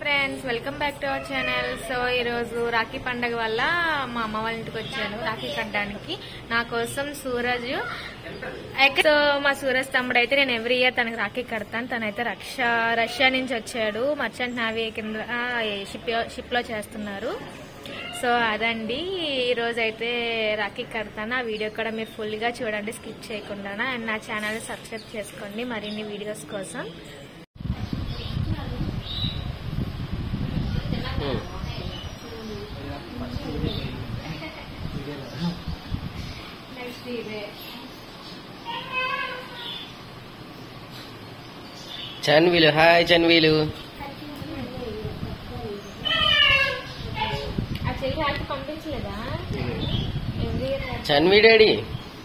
Friends welcome back to our channel so ఈరోజు రాఖీ పండగ వల్ల మా అమ్మ వాళ్ళ ఇంటికి వచ్చాను రాఖీ కట్టడానికి నా కోసం సూరజ్ ఎక్క- సో మా సూరజ్ తమ్ముడు అయితే నేను ఎవ్రీ ఇయర్ తనకి రాఖీ కడతాను తనైతే రక్ష రష్యా నుంచి వచ్చాడు మర్చెంట్ నావీ కింద షిప్ షిప్ లో చేస్తున్నారు సో అదండి ఈ రోజు అయితే రాఖీ కడతాను ఆ వీడియో కూడా మీరు ఫుల్ గా చూడండి స్కిప్ చేయకుండా అండ్ నా ఛానల్ సబ్స్క్రైబ్ చేసుకోండి మరిన్ని వీడియోస్ కోసం నెక్స్ట్ ఇదే చన్వీలు హాయ్ చన్వీలు ఆ చెల్లి రాఖీ పంపించలేదా ఎవ్రీ ఇయర్ చన్వి డాడీ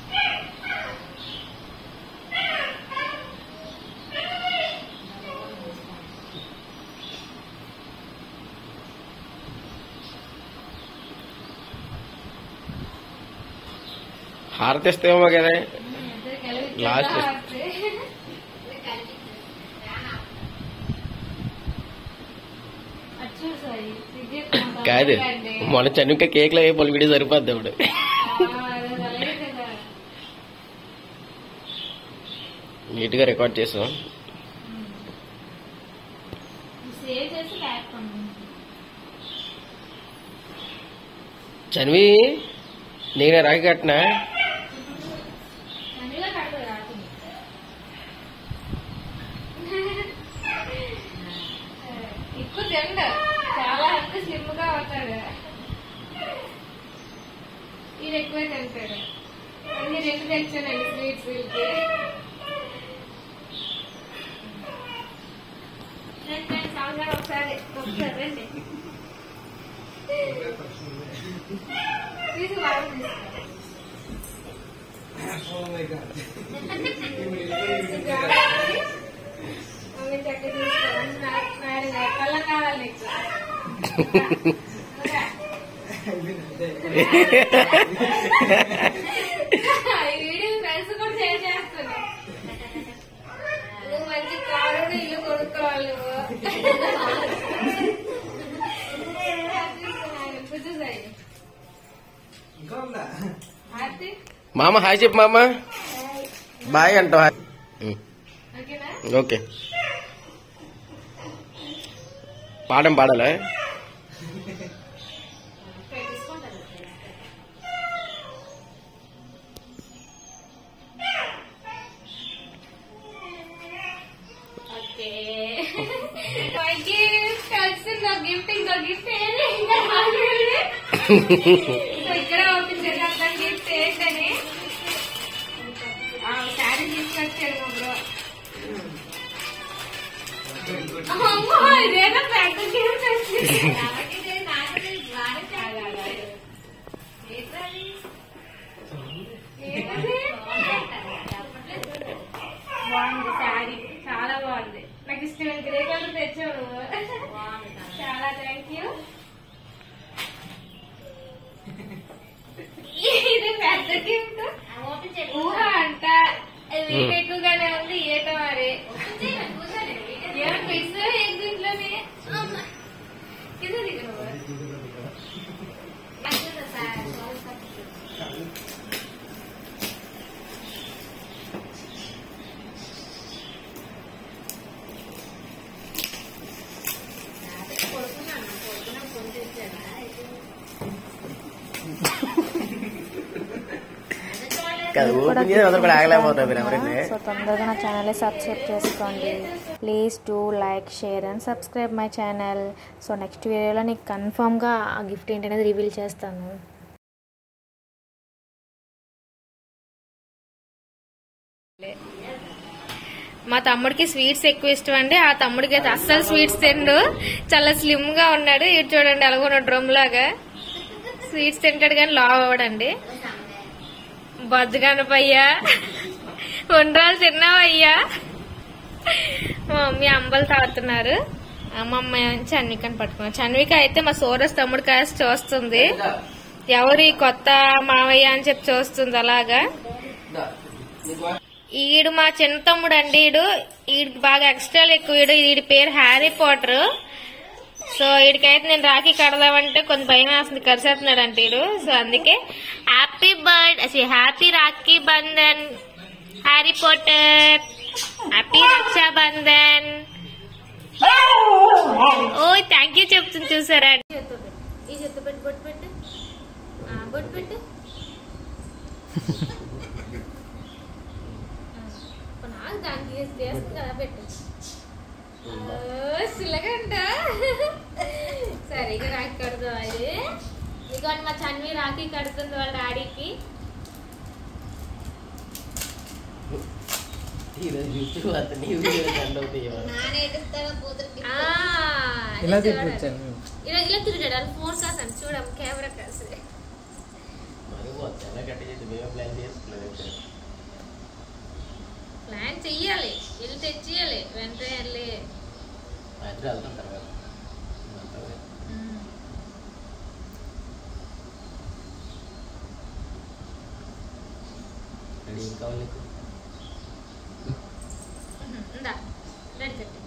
హారతి ఇస్తేమో కదా Last. కాదు మొన్న చనుక కేక్ లో ఏ వీడియో సరిపోద్ది అప్పుడు నీట్ గా రికార్డ్ చేసాం సేవ్ చేసి బ్యాక్ పంపించు చన్వి నేనే రాకి కట్టినా అందులో కడతాడు రాకుండా ఎక్కువ తిండ చాలా అంటే స్లిమ్ గా అవుతాడు ఈయన ఎక్కువ తింటాడు అన్ని రెండు తెచ్చానండి స్వీట్స్ వీళ్ళకి రండి, రండి, సాంబార్ ఒకసారి ఒకసారి రండి తీసి బాగా తీసుకో. మమ్మీ చెక్క తీసుకోవాలి కళ్ళ కావాలి నీకు ఈ వీడియో ఫ్రెండ్స్ కూడా షేర్ చేస్తున్నా నువ్వు మంచి కారు ఇల్లు కొనుక్కోవాలి నువ్వు కూర్చోసాయి హార్తి మామ హాయ్ చెప్పు మామ బాయ్ అంటావు హాయ్. ఉమ్, ఓకేనా ఓకే పాఠం పాడాలా తీసుకుంటాను ఓకే మై గిఫ్ట్ కలిసిందో గిఫ్ట్ ఇంకో గిఫ్ట్ ఏంటి ఇంకా రాలేదు. సో ఇక్కడ ఓపెన్ చేద్దాం గిఫ్ట్ ఏంటని శారీ తీసుకొచ్చాడు మా బ్రో అమ్మో ఇదేదో పెద్ద గిఫ్ట్ వచ్చింది బాగుంది శారీ చాలా బాగుంది నాకు ఇష్టమైన గ్రే కలర్ తెచ్చావు చాలా థ్యాంక్ యూ ఇది పెద్ద గిఫ్ట్ ఊహ అంట వెయిట్ ఎక్కువగానే ఉంది ఏటో మరి ఏమో ఫిక్స్ ఏం దీంట్లోనే కింద దిగు కాదు ఓపెన్ చేసి అందరూ కూడా ఆగలేకపోతారు మీరు ఎవరైనా సో తొందరగా నా ఛానల్ని సబ్స్క్రైబ్ చేసుకోండి please to like share and subscribe my channel so next వీడియోలో నీకు కన్ఫామ్గా ఆ గిఫ్ట్ ఏంటనేది రివీల్ చేస్తాను మా తమ్ముడికి స్వీట్స్ ఎక్కువ ఇష్టం అండి ఆ తమ్ముడికి అయితే అస్సలు స్వీట్స్ తిండు చాలా స్లిమ్ గా ఉన్నాడు ఇటు చూడండి అలాగ డ్రమ్ లాగా స్వీట్స్ తింటాడు కానీ లావ్ అవ్వడండి బజ్జగనపయ్యా ఉండ్రాలు తిన్నావయ్యా మా మమ్మీ అంబలు తాగుతున్నారు అమ్మమ్మ చన్వికని పట్టుకున్నారు చన్విక అయితే మా సోరస్ తమ్ముడు కాసి చూస్తుంది ఎవరి కొత్త మావయ్య అని చెప్పి చూస్తుంది అలాగా ఈడు మా చిన్న తమ్ముడు అండి ఈడు ఈడు బాగా ఎక్స్ట్రా ఎక్కువ ఈడు ఈడి పేరు హ్యారీ పాటర్ సో వీడికైతే నేను రాఖీ కడదామంటే కొంచెం భయం వేస్తుంది కరిసేస్తున్నాడు అంటే వీడు సో అందుకే హ్యాపీ బర్డ్ అసలు happy Rakhi Bandhan Harry Potter happy Rakshabandhan ఓ థ్యాంక్ యూ చెప్తుంది చూసారా ఈ చెత్త పెట్టు బొట్టు పెట్టు ఆ, బొట్టు పెట్టు ఆ, నాకు దానికి చేసి- చేస్తుంది కదా పెట్టు సిల్లగంట సరే ఇక రాఖీ కడతాం అది ఇక మా చన్వి రాఖీ కడుతుంది వాళ్ళ డాడీకి ఈరోజు చూసి అతను ఈ వీడియో సెండ్ అవుతాయి ఆ, ఇలా ఇది చూడండి. తిప్పొచ్చాను ఇలా ఇలా తిరిగాడు అది ఫోన్ కాసాను చూడం కెమెరా కాసు మరి పోతే ఎలా కట్ చేసి మేమే ప్లాన్ చేసుకున్నాం ప్లాన్ చెయ్యాలి వెళ్ళి తెచ్చియాలి వెంటనే వెళ్ళి రాత్రి వెళ్తాం తర్వాత రెడీ ఏం కావాలి నీకు ఉందా రెడీ కట్టి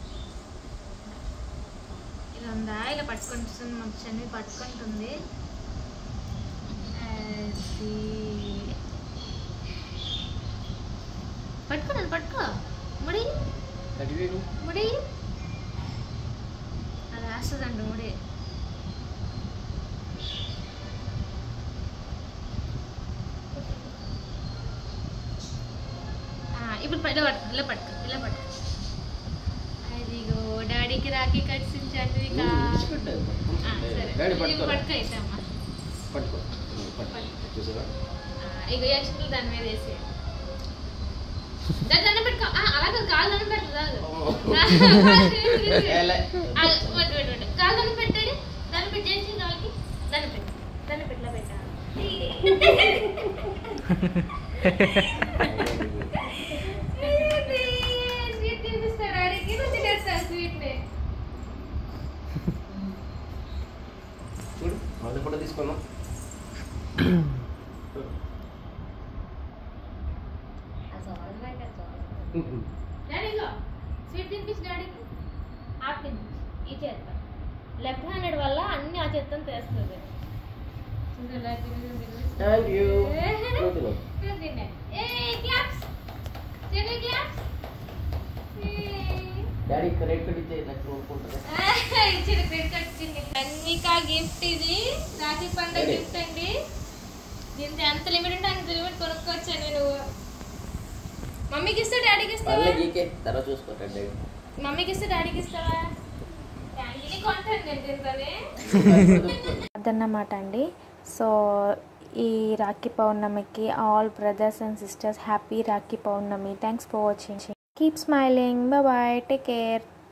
ఇలా ఉందా ఇలా పట్టుకుంటుంది మా చెన్ని పట్టుకుంటుంది అది పట్టుకో నన్ను పట్టుకో ముడి రెడీ వేడు ముడి అది వేస్తుందండి ముడి ఆ, ఇప్పుడు ప- ఇలా పట్టుకో ఇలా పట్టుకో ఇలా పట్టుకో అదిగో డాడీకి రాఖీ కట్టించండి ఇక ఆ, సరే డాడీ ఇది పట్టుకో పట్టుకో అయితే అమ్మ పట్టుకో పట్టుకో చూసావా ఆ, ఇగో యక్షులు దాని మీద వేసి దాన్ని దండం పెట్టుకో ఆ, అలా కాదు కాలు దండం పెట్టదు ఏలే. కాలు దండం పెట్టాడు దాన్ని పెట్టి చేసి వాళ్ళకి దండం పెట్టు దండం పెట్టలా పెట్టా స్వీట్ తినిపిస్తాడు ఆడికి నువ్వు తినేస్తావు స్వీట్ని చూడు మొదటి ఫోటో తీసుకున్నాం డాడీ ఇగో స్వీట్ తినిపించి డాడీకి హాఫ్ తినిపించి ఈ చేత్త లెఫ్ట్ హ్యాండెడ్ వల్ల అన్ని ఆ చేత్తని తెస్తుంది థ్యాంక్ యూ డాడీ కరెక్ట్ ఇచ్చే నాకు ఒప్పుకుంటారా గిఫ్ట్ ఇది రాఖీ పండుగ Ready. గిఫ్ట్ అండి దీనికి ఎంత లిమిట్ ఉంటే అంత లిమిట్ కొనుక్కొచ్చాను నువ్వు మమ్మీకి ఇస్తా డాడీకి ఇస్తావా పర్లే గీకే తర్వాత చూసుకుంటాడు డాడీ మమ్మీకి ఇస్తే డాడీకి ఇస్తావా థ్యాంక్ యూ కొంటాను నేను తింటానే అదన్నమాట అండి సో ఈ రాఖీ పౌర్ణమికి all brothers and sisters happy Rakhi Pournami thanks for watching keep smiling bye take care